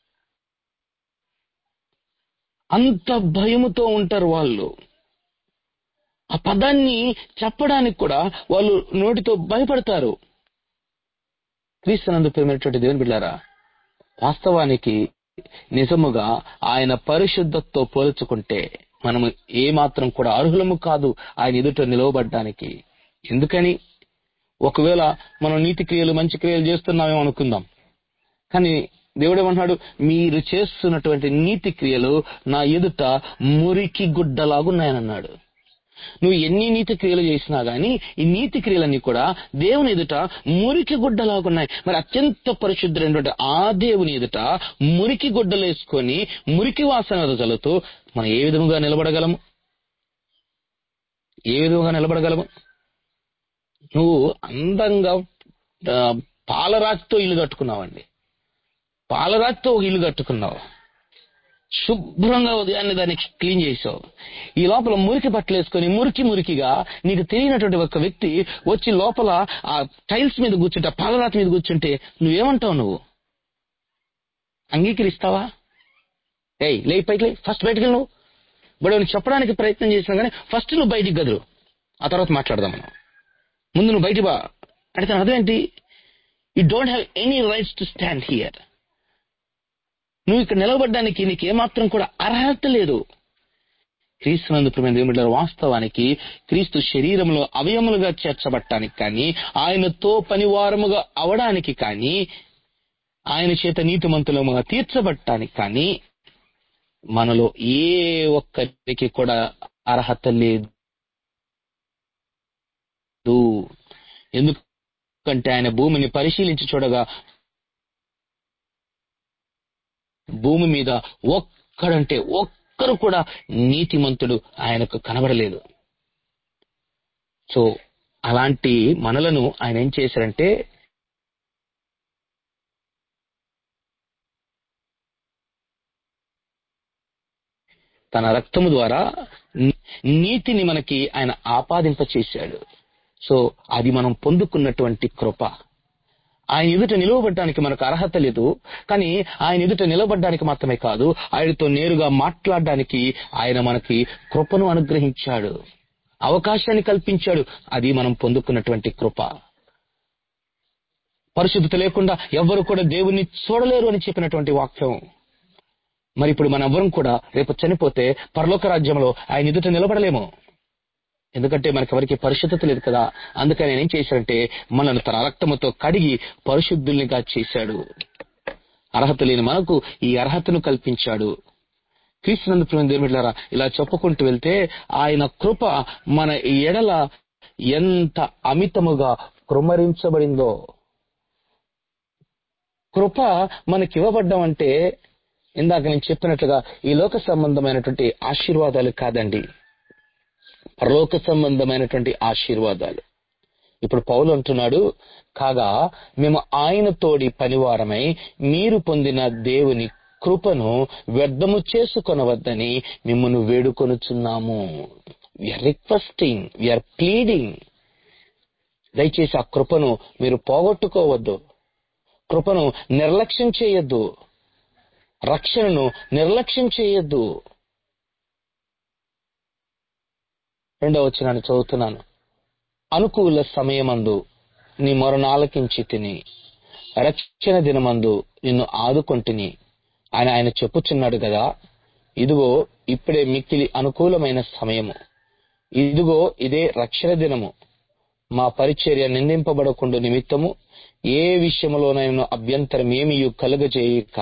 Speaker 1: అంత భయముతో ఉంటారు వాళ్ళు ఆ పదాన్ని చెప్పడానికి కూడా వాళ్ళు నోటితో భయపడతారు క్రీస్తునందు ప్రేమైనటువంటి దేవుని బిడ్డారా వాస్తవానికి నిజముగా ఆయన పరిశుద్ధతతో పోల్చుకుంటే మనము ఏ మాత్రం కూడా అర్హులము కాదు ఆయన ఎదుట నిలవబడ్డానికి ఎందుకని ఒకవేళ మనం నీతి క్రియలు మంచి క్రియలు చేస్తున్నామేమో అనుకుందాం కానీ దేవుడు ఏమంటున్నాడు మీరు చేస్తున్నటువంటి నీతి క్రియలు నా ఎదుట మురికి గుడ్డలాగున్నాయనన్నాడు నువ్వు ఎన్ని నీతి క్రియలు చేసినా గానీ ఈ నీతి క్రియలన్నీ కూడా దేవుని ఎదుట మురికి గుడ్డలాగున్నాయి మరి అత్యంత పరిశుద్ధులైనటువంటి ఆ దేవుని ఎదుట మురికి గుడ్డలు వేసుకొని మురికి వాసన చల్లుతూ మనం ఏ విధముగా నిలబడగలము ఏ విధముగా నిలబడగలము నువ్వు అందంగా ఆ, పాలరాతితో ఇల్లు కట్టుకున్నావండి పాలరాతితో ఒక ఇల్లు కట్టుకున్నావు శుభ్రంగా ఉదయాన్నే దాన్ని క్లీన్ చేసావు ఈ లోపల మురికి బట్టలు వేసుకొని మురికి మురికిగా నీకు తెలియనటువంటి ఒక వ్యక్తి వచ్చి లోపల ఆ టైల్స్ మీద కూర్చుంటే ఆ పాలరాతి మీద కూర్చుంటే నువ్వేమంటావు నువ్వు అంగీకరిస్తావా ఏయ్ లే పైకి లే ఫస్ట్ బయటికి వెళ్ళు నువ్వు ఇప్పుడు నువ్వు చెప్పడానికి ప్రయత్నం చేసినా కానీ ఫస్ట్ నువ్వు బయటికి గదులు ఆ తర్వాత మాట్లాడదాం మనం ముందు నువ్వు బయటికి బా అంటే దాని అర్థం ఏంటి you don't have any rights to stand here నువ్వు ఇక్కడ నిలబడడానికి నీకు ఏమాత్రం కూడా అర్హత లేదు క్రీస్తునందు ప్రేమ దేవుడు వాస్తవానికి క్రీస్తు శరీరంలో అవయములుగా చేర్చబట్టానికి కానీ ఆయనతో పనివారముగా అవడానికి కానీ ఆయన చేత నీతిమంతులముగా తీర్చబట్టానికి కానీ మనలో ఏ ఒక్కరికి కూడా అర్హత లేదు ఎందుకంటే ఆయన భూమిని పరిశీలించి చూడగా భూమి మీద ఒక్కడంటే ఒక్కరు కూడా నీతిమంతుడు ఆయనకు కనబడలేదు సో అలాంటి మనలను ఆయన ఏం చేశారంటే తన రక్తము ద్వారా నీ- నీతిని మనకి ఆయన ఆపాదింప చేశాడు సో అది మనం పొందుకున్నటువంటి కృప ఆయన ఎదుట నిలవబడ్డానికి మనకు అర్హత లేదు కానీ ఆయన ఎదుట నిలబడ్డానికి మాత్రమే కాదు ఆయనతో నేరుగా మాట్లాడడానికి ఆయన మనకి కృపను అనుగ్రహించాడు అవకాశాన్ని కల్పించాడు అది మనం పొందుకున్నటువంటి కృప పరిశుద్ధత లేకుండా ఎవ్వరు కూడా దేవుణ్ణి చూడలేరు అని చెప్పినటువంటి వాక్యం మరి ఇప్పుడు మన ఎవ్వరం కూడా రేపు చనిపోతే పరలోక రాజ్యంలో ఆయన ఎదుట నిలబడలేము ఎందుకంటే మనకి ఎవరికి పరిశుద్ధత లేదు కదా అందుకని ఆయన ఏం చేశాడంటే మనల్ని తన రక్తముతో కడిగి పరిశుద్ధుల్నిగా చేశాడు అర్హత లేని మనకు ఈ అర్హతను కల్పించాడు క్రీస్తునందు ప్రేమ దేవుడిలారా ఇలా చెప్పుకుంటూ వెళ్తే ఆయన కృప మన ఎడల ఎంత అమితముగా కృమరించబడిందో కృప మనకి ఇవ్వబడ్డం అంటే ఇందాక నేను చెప్పినట్లుగా ఈ లోక సంబంధమైనటువంటి ఆశీర్వాదాలు కాదండి పరలోక సంబంధమైనటువంటి ఆశీర్వాదాలు ఇప్పుడు పౌలు అంటున్నాడు కాగా మేము ఆయన తోడి పనివారమై మీరు పొందిన దేవుని కృపను వ్యర్థము చేసుకొనవద్దని మిమ్మల్ని వేడుకొనుచున్నాము విఆర్ రిక్వెస్టింగ్ విఆర్ ప్లీడింగ్ దయచేసి ఆ కృపను మీరు పోగొట్టుకోవద్దు కృపను నిర్లక్ష్యం చేయొద్దు రక్షణను నిర్లక్ష్యం చేయొద్దు రెండవ వచనాన్ని చదువుతున్నాను అనుకూల సమయమందు నీ మొరను ఆలకించి తిని రక్షణ దినమందు నిన్ను ఆదుకొంటిని ఆయన ఆయన చెప్పుచున్నాడు కదా ఇదిగో ఇప్పుడే మిక్కిలి అనుకూలమైన సమయము ఇదిగో ఇదే రక్షణ దినము మా పరిచర్య నిందింపబడకుండా నిమిత్తము ఏ విషయములోనైనా అభ్యంతరం ఏమీ కలుగజేయక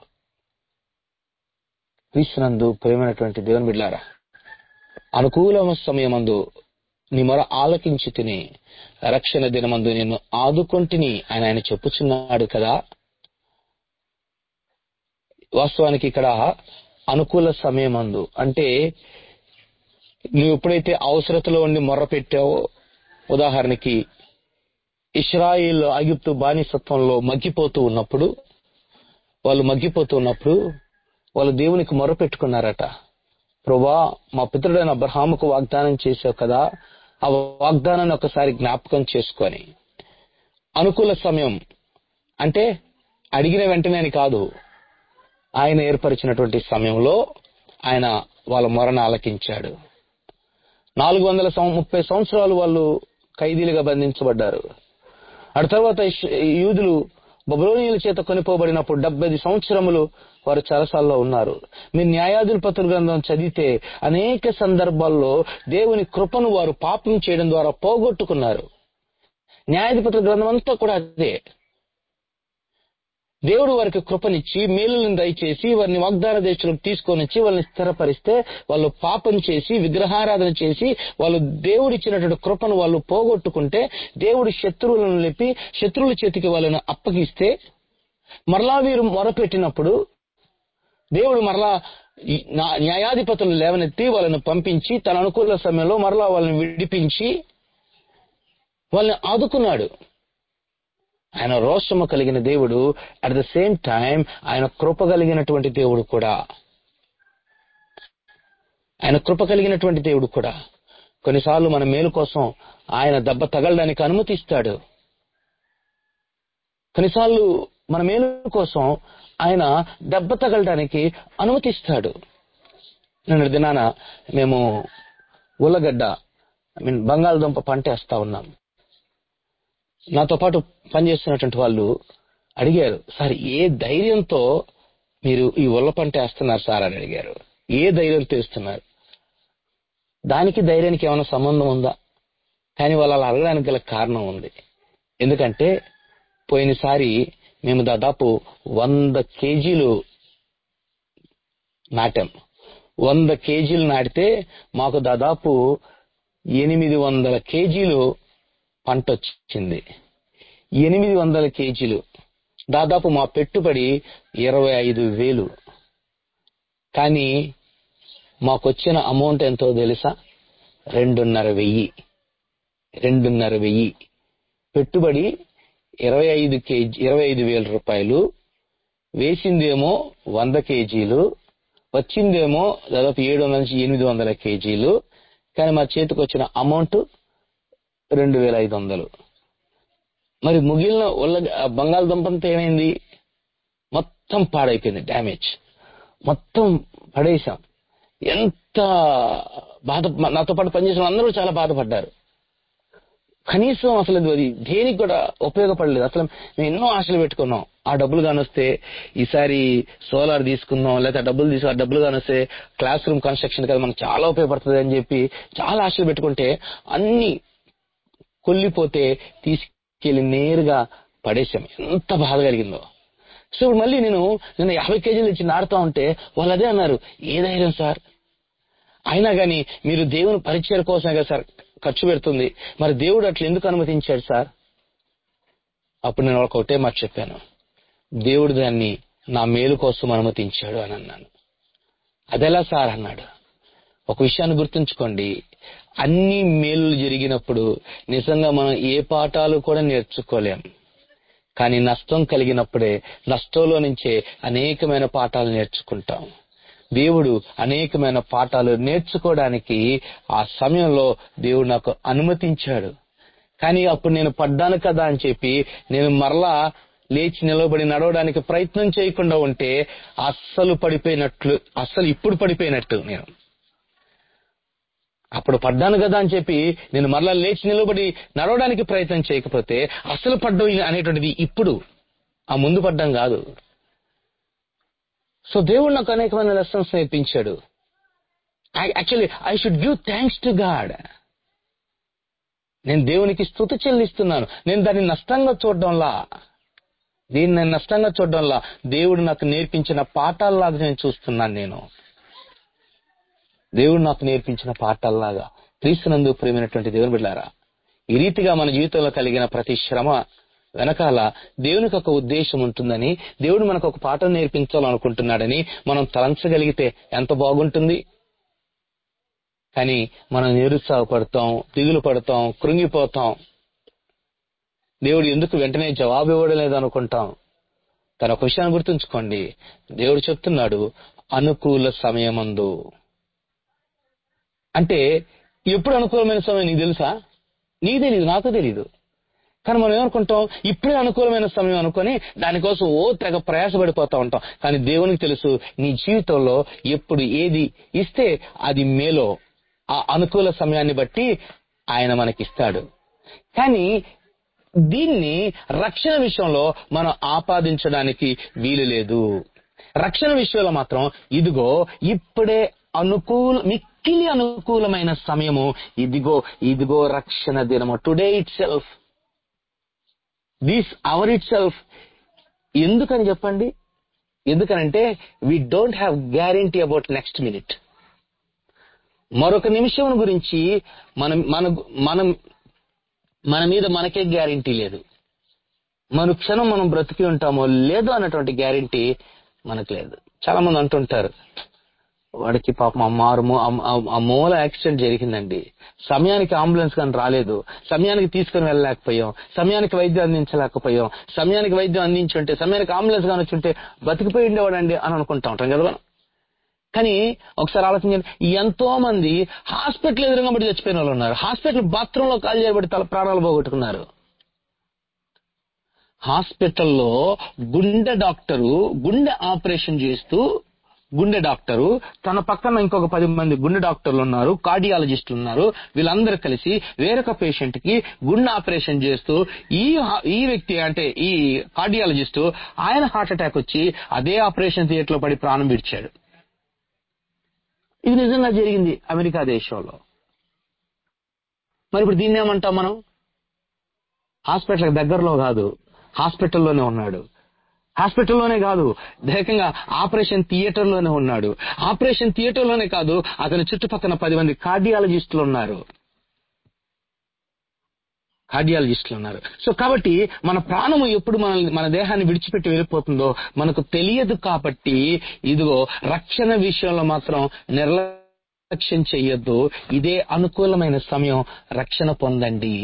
Speaker 1: క్రీస్తునందు ప్రేమైనటువంటి దేవుని బిడ్డారా అనుకూల సమయమందు నీ మొర ఆలకించి తిని రక్షణ దినమందు నిన్ను ఆదుకొంటిని అని ఆయన చెప్పుచున్నాడు కదా వాస్తవానికి ఇక్కడ అనుకూల సమయమందు అంటే నువ్వు ఎప్పుడైతే అవసరతలో ఉండి మొర్ర పెట్టావో ఉదాహరణకి ఇస్రాయిల్ ఐగుప్తు బానిసత్వంలో మగ్గిపోతూ ఉన్నప్పుడు వాళ్ళు మగ్గిపోతూ ఉన్నప్పుడు వాళ్ళు దేవునికి మొర పెట్టుకున్నారట ప్రభా మా పితృడైన అబ్రహాముకు వాగ్దానం చేసావు కదా ఆ వాగ్దానాన్ని ఒకసారి జ్ఞాపకం చేసుకొని అనుకూల సమయం అంటే అడిగిన వెంటనే అని కాదు ఆయన ఏర్పరిచినటువంటి సమయంలో ఆయన వాళ్ళ మొరను ఆలకించాడు నాలుగు వందల ముప్పై సంవత్సరాలు వాళ్ళు ఖైదీలుగా బంధించబడ్డారు ఆ తర్వాత యూదులు బబులోనియుల చేత కొనిపోబడినప్పుడు డెబ్బై సంవత్సరములు వారు చెరసాల్లో ఉన్నారు మీరు న్యాయాధిపతుల గ్రంథం చదివితే అనేక సందర్భాల్లో దేవుని కృపను వారు పాపం చేయడం ద్వారా పోగొట్టుకున్నారు న్యాయాధిపతుల గ్రంథం అంతా కూడా అదే దేవుడు వారికి కృపనిచ్చి మేలులను దయచేసి వారిని వాగ్దాన దేశంలోకి తీసుకొని వచ్చి వాళ్ళని స్థిరపరిస్తే వాళ్ళు పాపం చేసి విగ్రహారాధన చేసి వాళ్ళు దేవుడు ఇచ్చినటువంటి కృపను వాళ్ళు పోగొట్టుకుంటే దేవుడు శత్రువులను లేపి శత్రువుల చేతికి వాళ్ళని అప్పగిస్తే మరలా వీరు మొరపెట్టినప్పుడు దేవుడు మరలా న్యాయాధిపతులు లేవనెత్తి వాళ్ళని పంపించి తన అనుకూల సమయంలో మరలా వాళ్ళని విడిపించి వాళ్ళని ఆదుకున్నాడు ఆయన రోషము కలిగిన దేవుడు అట్ ద సేమ్ టైం ఆయన కృప కలిగినటువంటి దేవుడు కూడా ఆయన కృప కలిగినటువంటి దేవుడు కూడా కొన్నిసార్లు మన మేలు కోసం ఆయన దెబ్బ తగలడానికి అనుమతిస్తాడు కొన్నిసార్లు మన మేలు కోసం ఆయన దెబ్బ తగలడానికి అనుమతిస్తాడు నిన్న దినాన మేము ఉల్లగడ్డ ఐ మీన్ బంగాళదుంప పంట వేస్తా ఉన్నాం నాతో పాటు పనిచేస్తున్నటువంటి వాళ్ళు అడిగారు సార్ ఏ ధైర్యంతో మీరు ఈ ఉల్ల పంట వేస్తున్నారు సార్ అని అడిగారు ఏ ధైర్యంతో వేస్తున్నారు దానికి ధైర్యానికి ఏమైనా సంబంధం ఉందా కానీ వాళ్ళు అలా అడగడానికి గల కారణం ఉంది ఎందుకంటే పోయినసారి మేము దాదాపు వంద కేజీలు నాటాం వంద కేజీలు నాటితే మాకు దాదాపు ఎనిమిది వందల కేజీలు పంట వచ్చింది ఎనిమిది వందల కేజీలు దాదాపు మా పెట్టుబడి ఇరవై ఐదు వేలు కానీ మాకొచ్చిన అమౌంట్ ఎంతో తెలుసా రెండున్నర వెయ్యి రెండున్నర వెయ్యి పెట్టుబడి ఇరవై ఐదు కేజీ ఇరవై ఐదు వేల రూపాయలు వేసిందేమో వంద కేజీలు వచ్చిందేమో దాదాపు ఏడు వందల నుంచి ఎనిమిది వందల కేజీలు కానీ మా చేతికి వచ్చిన అమౌంట్ రెండు వేల ఐదు వందలు మరి ముగిలిన ఉల్ల బంగాళదుంపంతా ఏమైంది మొత్తం పాడైపోయింది డ్యామేజ్ మొత్తం పడేశాం ఎంత బాధ నాతో పాటు పనిచేసిన అందరూ చాలా బాధపడ్డారు కనీసం అసలు అది దేనికి కూడా ఉపయోగపడలేదు అసలు మేము ఎన్నో ఆశలు పెట్టుకున్నాం ఆ డబ్బులు కానొస్తే ఈసారి సోలార్ తీసుకుందాం లేకపోతే ఆ డబ్బులు తీసుకు ఆ డబ్బులు కానొస్తే క్లాస్ రూమ్ కన్స్ట్రక్షన్ కదా మనకు చాలా ఉపయోగపడుతుంది అని చెప్పి చాలా ఆశలు పెట్టుకుంటే అన్ని కొల్లిపోతే తీసుకెళ్లి నేరుగా పడేసాం ఎంత బాధ కలిగిందో సో ఇప్పుడు మళ్ళీ నేను నిన్న యాభై కేజీలు ఇచ్చి నాడుతా ఉంటే వాళ్ళు అదే అన్నారు ఏ ధైర్యం సార్ అయినా కానీ మీరు దేవుని పరిచయం కోసమే కదా సార్ ఖర్చు పెడుతుంది మరి దేవుడు అట్లా ఎందుకు అనుమతించాడు సార్ అప్పుడు నేను వాళ్ళకి ఒకటే మాట చెప్పాను దేవుడు దాన్ని నా మేలు కోసం అనుమతించాడు అని అన్నాను అదెలా సార్ అన్నాడు ఒక విషయాన్ని గుర్తుంచుకోండి అన్ని మేలు జరిగినప్పుడు నిజంగా మనం ఏ పాఠాలు కూడా నేర్చుకోలేం కానీ నష్టం కలిగినప్పుడే నష్టంలో నుంచే అనేకమైన పాఠాలు నేర్చుకుంటాం దేవుడు అనేకమైన పాఠాలు నేర్చుకోవడానికి ఆ సమయంలో దేవుడు నాకు అనుమతించాడు కానీ అప్పుడు నేను పడ్డాను కదా అని చెప్పి నేను మరలా లేచి నిలబడి నడవడానికి ప్రయత్నం చేయకుండా ఉంటే అస్సలు పడిపోయినట్లు అస్సలు ఇప్పుడు పడిపోయినట్టు నేను అప్పుడు పడ్డాను కదా అని చెప్పి నేను మరలా లేచి నిలబడి నడవడానికి ప్రయత్నం చేయకపోతే అసలు పడ్డం అనేటువంటిది ఇప్పుడు ఆ ముందు పడ్డం కాదు సో దేవుడు నాకు అనేకమైన లెసన్స్ నేర్పించాడు actually I should give thanks to God నేను దేవునికి స్థుతి చెల్లిస్తున్నాను నేను దాన్ని నష్టంగా చూడడంలా దీన్ని నేను నష్టంగా చూడడంలా దేవుడు నాకు నేర్పించిన పాఠాల్లాగా నేను చూస్తున్నాను నేను దేవుడు నాకు నేర్పించిన పాఠాల్లాగా క్రీస్తునందు ప్రేమైనటువంటి దేవుని బిడ్డారా ఈ రీతిగా మన జీవితంలో కలిగిన ప్రతి శ్రమ వెనకాల దేవునికి ఒక ఉద్దేశం ఉంటుందని దేవుడు మనకు ఒక పాఠం నేర్పించాలనుకుంటున్నాడని మనం తలంచగలిగితే ఎంత బాగుంటుంది కానీ మనం నిరుత్సాహపడతాం దిగులు పడతాం కృంగిపోతాం దేవుడు ఎందుకు వెంటనే జవాబు ఇవ్వడం లేదు అనుకుంటాం తన ఒక విషయాన్ని గుర్తుంచుకోండి దేవుడు చెప్తున్నాడు అనుకూల సమయమందు అంటే ఎప్పుడు అనుకూలమైన సమయం నీకు తెలుసా నీకు తెలీదు నాకు తెలీదు కానీ మనం ఏమనుకుంటాం ఇప్పుడే అనుకూలమైన సమయం అనుకొని దానికోసం ఓ తెగ ప్రయాసపడిపోతా ఉంటాం కానీ దేవునికి తెలుసు నీ జీవితంలో ఎప్పుడు ఏది ఇస్తే అది మేలో ఆ అనుకూల సమయాన్ని బట్టి ఆయన మనకిస్తాడు కానీ దీన్ని రక్షణ విషయంలో మనం ఆపాదించడానికి వీలు లేదు రక్షణ విషయంలో మాత్రం ఇదిగో ఇప్పుడే అనుకూల మిక్కిలి అనుకూలమైన సమయము ఇదిగో ఇదిగో రక్షణ దినము today itself this hour itself ఎందుకని చెప్పండి ఎందుకనంటే we don't have guarantee about next minute మరొక నిమిషం గురించి మనం మన మనం మన మీద మనకే గ్యారంటీ లేదు మన క్షణం మనం బ్రతికి ఉంటామో లేదో అన్నటువంటి గ్యారంటీ మనకు లేదు చాలా మంది అంటుంటారు వాడికి పాపం అమ్మారు ఆ మూల యాక్సిడెంట్ జరిగిందండి సమయానికి అంబులెన్స్ కానీ రాలేదు సమయానికి తీసుకుని వెళ్ళలేకపోయాం సమయానికి వైద్యం అందించలేకపోయాం సమయానికి వైద్యం అందించుంటే సమయానికి అంబులెన్స్ కానీ వచ్చుంటే బతికిపోయి ఉండేవాడండి అని అనుకుంటా ఉంటాం కదా మనం కానీ ఒకసారి ఆలోచించండి ఎంతో మంది హాస్పిటల్ ఎదురుగా పడి చచ్చిపోయిన వాళ్ళు ఉన్నారు హాస్పిటల్ బాత్రూమ్ లో కాల్ చేయబడి తల ప్రాణాలు పోగొట్టుకున్నారు హాస్పిటల్లో గుండె డాక్టరు గుండె ఆపరేషన్ చేస్తూ గుండె డాక్టరు తన పక్కన ఇంకొక పది మంది గుండె డాక్టర్లు ఉన్నారు కార్డియాలజిస్టులు ఉన్నారు వీళ్ళందరూ కలిసి వేరొక పేషెంట్ కి గుండె ఆపరేషన్ చేస్తూ ఈ ఈ వ్యక్తి అంటే ఈ కార్డియాలజిస్ట్ ఆయన హార్ట్ అటాక్ వచ్చి అదే ఆపరేషన్ థియేటర్ లో పడి ప్రాణం విడిచాడు ఇది నిజంగా జరిగింది అమెరికా దేశంలో మరి ఇప్పుడు దీన్ని ఏమంటాం మనం హాస్పిటల్ దగ్గరలో కాదు హాస్పిటల్లోనే ఉన్నాడు హాస్పిటల్లోనే కాదు ఏకంగా ఆపరేషన్ థియేటర్లోనే ఉన్నాడు ఆపరేషన్ థియేటర్లోనే కాదు అతని చుట్టుపక్కల పది మంది కార్డియాలజిస్టులు ఉన్నారు కార్డియాలజిస్టులు ఉన్నారు సో కాబట్టి మన ప్రాణము ఎప్పుడు మన మన దేహాన్ని విడిచిపెట్టి వెళ్ళిపోతుందో మనకు తెలియదు కాబట్టి ఇదిగో రక్షణ విషయంలో మాత్రం నిర్లక్ష్యం చెయ్యొద్దు ఇదే అనుకూలమైన సమయం రక్షణ పొందండి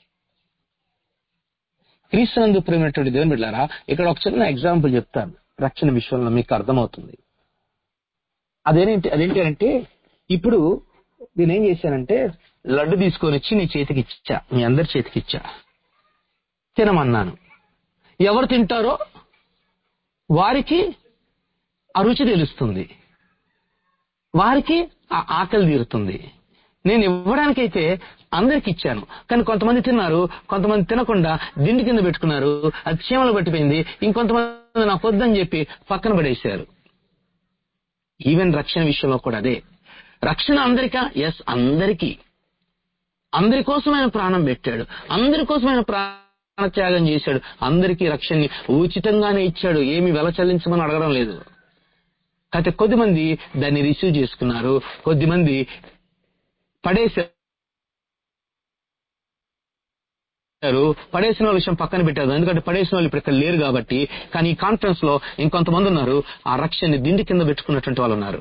Speaker 1: క్రీస్తునందు ప్రేమైనటువంటి దేవుని బిడ్డారా ఇక్కడ ఒక చిన్న ఎగ్జాంపుల్ చెప్తాను రక్షణ విషయంలో మీకు అర్థమవుతుంది అదేంటి అదేంటి అంటే ఇప్పుడు నేను ఏం చేశానంటే లడ్డు తీసుకొని వచ్చి నీ చేతికి ఇచ్చా మీ అందరి చేతికి ఇచ్చా తినమన్నాను ఎవరు తింటారో వారికి ఆ రుచి తెలుస్తుంది వారికి ఆ ఆకలి తీరుతుంది నేను ఇవ్వడానికైతే అందరికి ఇచ్చాను కానీ కొంతమంది తిన్నారు కొంతమంది తినకుండా దిండి కింద పెట్టుకున్నారు అది చీమలు పట్టిపోయింది ఇంకొంతమంది నాకు వద్దని చెప్పి పక్కన పడేశారు ఈవెన్ రక్షణ విషయంలో కూడా అదే రక్షణ అందరికా ఎస్ అందరికీ అందరి కోసం ఆయన ప్రాణం పెట్టాడు అందరి కోసం ఆయన ప్రాణ త్యాగం చేశాడు అందరికీ రక్షణని ఉచితంగానే ఇచ్చాడు ఏమి వెల చెల్లించమని అడగడం లేదు అయితే కొద్దిమంది దాన్ని రిసీవ్ చేసుకున్నారు కొద్దిమంది పడేశారు పడేసిన వాళ్ళ విషయం పక్కన పెట్టారు ఎందుకంటే పడేసిన వాళ్ళు ఇప్పుడు ఇక్కడ లేరు కాబట్టి కానీ ఈ కాన్ఫరెన్స్ లో ఇంకొంతమంది ఉన్నారు ఆ రక్షణని దిండి కింద పెట్టుకున్నటువంటి వాళ్ళు ఉన్నారు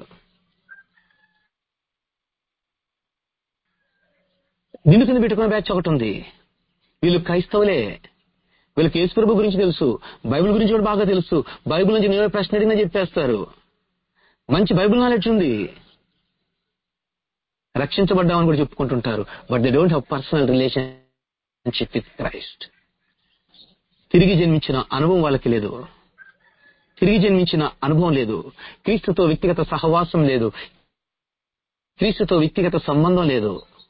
Speaker 1: దిండు కింద పెట్టుకున్న బ్యాచ్ ఒకటి ఉంది వీళ్ళు క్రైస్తవులే వీళ్ళకి యేసుప్రభు గురించి తెలుసు బైబిల్ గురించి కూడా బాగా తెలుసు బైబిల్ నుంచి నేను ప్రశ్న అడిగినా చెప్పేస్తారు మంచి బైబిల్ నాలెడ్జ్ ఉంది రక్షించబడ్డామని కూడా చెప్పుకుంటుంటారు but they don't have personal relationship with Christ తిరిగి జన్మించిన అనుభవం వాళ్ళకి లేదు తిరిగి జన్మించిన అనుభవం లేదు క్రీస్తుతో వ్యక్తిగత సహవాసం లేదు క్రీస్తుతో వ్యక్తిగత సంబంధం లేదు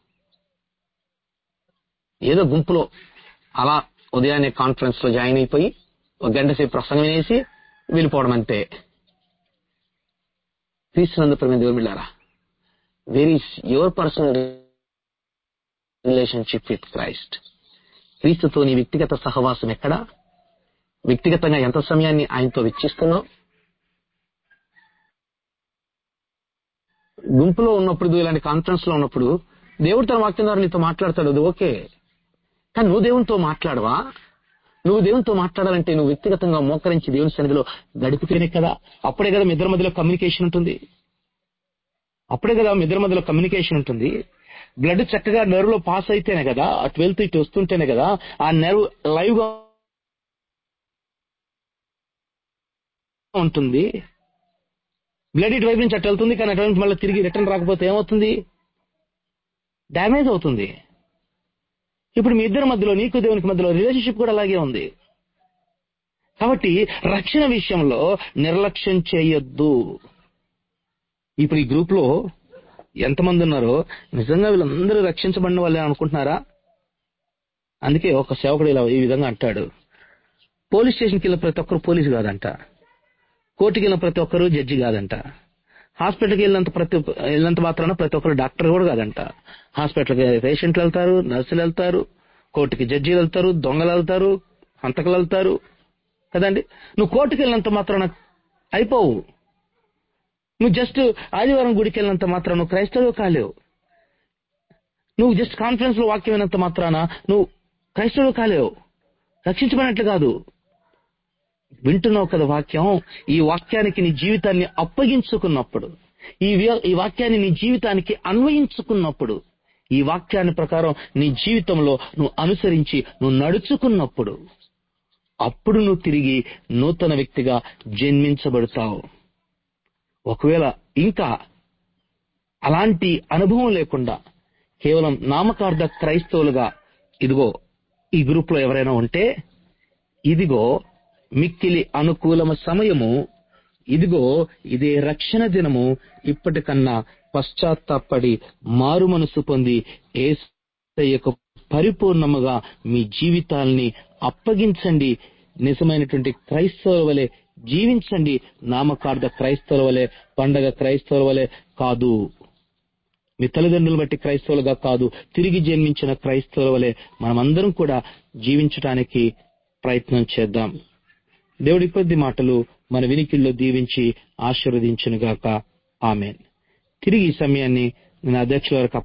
Speaker 1: ఏదో గుంపులో అలా ఉదయాన్నే కాన్ఫరెన్స్ లో జాయిన్ అయిపోయి ఒక గంట సేపు ప్రసంగం వేసి వెళ్ళిపోవడం అంతే క్రీస్తునందు ప్రేమ దేవుడు మిళ్ళారా where is your personal relationship with Christ క్రీస్తుతో నీ వ్యక్తిగత సహవాసం ఎక్కడా వ్యక్తిగతంగా ఎంత సమయాన్ని ఆయనతో వెచ్చిస్తున్నావు గుంపులో ఉన్నప్పుడు ఇలాంటి కాన్ఫరెన్స్ లో ఉన్నప్పుడు దేవుడు తన వాక్యం ద్వారా నీతో మాట్లాడతాడు అది ఓకే కానీ నువ్వు దేవునితో మాట్లాడవా నువ్వు దేవునితో మాట్లాడాలంటే నువ్వు వ్యక్తిగతంగా మోకరించి దేవుని సన్నిధిలో గడిపితేనే కదా అప్పుడే కదా మీ ఇద్దరి మధ్యలో కమ్యూనికేషన్ ఉంటుంది అప్పుడే కదా మీ ఇద్దరి మధ్యలో కమ్యూనికేషన్ ఉంటుంది బ్లడ్ చక్కగా నెర్వ్ లో పాస్ అయితేనే కదా అటు వెళ్తూ ఇటు వస్తుంటేనే కదా ఆ నెర్వ్ లైవ్ గా ఉంటుంది బ్లడ్ ఇటు వైపు నుంచి అటు వెళ్తుంది కానీ అటు నుంచి మళ్ళీ తిరిగి రిటర్న్ రాకపోతే ఏమవుతుంది డ్యామేజ్ అవుతుంది ఇప్పుడు మీ ఇద్దరి మధ్యలో నీకు దేవునికి మధ్యలో రిలేషన్షిప్ కూడా అలాగే ఉంది కాబట్టి రక్షణ విషయంలో నిర్లక్ష్యం చేయొద్దు ఇప్పుడు ఈ గ్రూప్ లో ఎంతమంది ఉన్నారో నిజంగా వీళ్ళందరూ రక్షించబడిన వాళ్ళే అనుకుంటున్నారా అందుకే ఒక సేవకుడు ఇలా ఈ విధంగా అంటాడు పోలీస్ స్టేషన్కి వెళ్ళిన ప్రతి ఒక్కరు పోలీసు కాదంట కోర్టుకి వెళ్ళిన ప్రతి ఒక్కరు జడ్జి కాదంట హాస్పిటల్కి వెళ్ళినంత ప్రతి వెళ్ళినంత మాత్రాన ప్రతి ఒక్కరు డాక్టర్ కూడా కాదంట హాస్పిటల్కి పేషెంట్లు వెళ్తారు నర్సులు వెళ్తారు కోర్టుకి జడ్జీలు వెళ్తారు దొంగలు వెళ్తారు హంతకులు వెళ్తారు కదండి నువ్వు కోర్టుకి వెళ్ళినంత మాత్రాన అయిపోవు నువ్వు జస్ట్ ఆదివారం గుడికి వెళ్ళినంత మాత్రాన నువ్వు క్రైస్తవు కాలేవు నువ్వు జస్ట్ కాన్ఫరెన్స్ లో వాక్యం వినంత మాత్రాన నువ్వు క్రైస్తవుడు కాలేవు రక్షించబడినట్లు కాదు వింటున్నావు కదా వాక్యం ఈ వాక్యానికి నీ జీవితాన్ని అప్పగించుకున్నప్పుడు ఈ వ్య- ఈ వాక్యాన్ని నీ జీవితానికి అన్వయించుకున్నప్పుడు ఈ వాక్యాన్ని ప్రకారం నీ జీవితంలో నువ్వు అనుసరించి నువ్వు నడుచుకున్నప్పుడు అప్పుడు నువ్వు తిరిగి నూతన వ్యక్తిగా జన్మించబడతావు ఒకవేళ ఇంకా అలాంటి అనుభవం లేకుండా కేవలం నామకార్థ క్రైస్తవులుగా ఇదిగో ఈ గ్రూప్ లో ఎవరైనా ఉంటే ఇదిగో మిక్కిలి అనుకూలమ సమయము ఇదిగో ఇదే రక్షణ దినము ఇప్పటికన్నా పశ్చాత్తాపడి మారు మనసు పొంది ఏసయ్యకు పరిపూర్ణముగా మీ జీవితాల్ని అప్పగించండి నిజమైనటువంటి క్రైస్తవుల వలె జీవించండి నామకార్థ క్రైస్తవుల వలె పండగ క్రైస్తవుల వలె కాదు మీ తల్లిదండ్రులు బట్టి క్రైస్తవులుగా కాదు తిరిగి జన్మించిన క్రైస్తవుల వలె మనమందరం కూడా జీవించటానికి ప్రయత్నం చేద్దాం దేవుడి కొద్ది మాటలు మన వినికిల్లో దీవించి ఆశీర్వదించునుగాక ఆమెన్ తిరిగి ఈ సమయాన్ని నేను అధ్యక్షుల వరకు